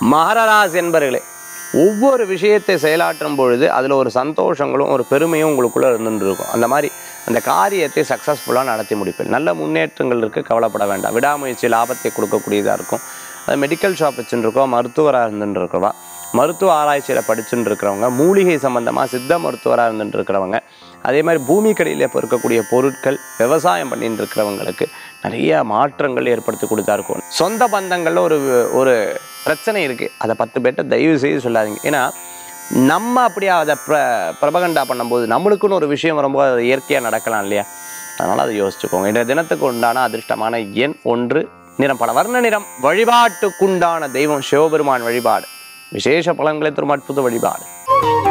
மகரராஸ் என்பர்களே ஒவ்வொரு விஷயத்தை செயலாற்றும் பொழுது அதில் ஒரு சந்தோஷங்களும் ஒரு பெருமையும் உங்களுக்குள்ளே இருந்துட்டு இருக்கும் அந்த மாதிரி அந்த காரியத்தை சக்ஸஸ்ஃபுல்லாக நடத்தி முடிப்பேன் நல்ல முன்னேற்றங்கள் இருக்குது கவலைப்பட வேண்டாம் விடாமுயற்சி லாபத்தை கொடுக்கக்கூடியதாக இருக்கும் அது மெடிக்கல் ஷாப் வச்சுட்டு இருக்கோம் மருத்துவராக இருந்துட்டு இருக்கிறவா மருத்துவ ஆராய்ச்சியில் படிச்சுட்டு இருக்கிறவங்க மூலிகை சம்பந்தமாக சித்த மருத்துவராக இருந்துட்டு இருக்கிறவங்க அதே மாதிரி பூமிக்கடியில் இப்போ இருக்கக்கூடிய பொருட்கள் விவசாயம் பண்ணிட்டு இருக்கிறவங்களுக்கு நிறைய மாற்றங்கள் ஏற்படுத்தி கொடுத்தா இருக்கும் சொந்த பந்தங்களில் ஒரு ஒரு பிரச்சனை இருக்குது அதை பத்து பேர்ட்ட தயவு செய்து சொல்லாதீங்க ஏன்னா நம்ம அப்படியே அதை ப்ர பிரபகண்டா பண்ணும்போது நம்மளுக்குன்னு ஒரு விஷயம் வரும்போது அது இயற்கையாக நடக்கலாம் இல்லையா அதனால் அதை யோசிச்சுக்கோங்க இன்றைய தினத்துக்கு உண்டான அதிர்ஷ்டமான எண் ஒன்று நிறம் பல வர்ண நிறம் வழிபாட்டுக்குண்டான தெய்வம் சிவபெருமான் வழிபாடு விசேஷ பலன்களை தரும் அற்புத வழிபாடு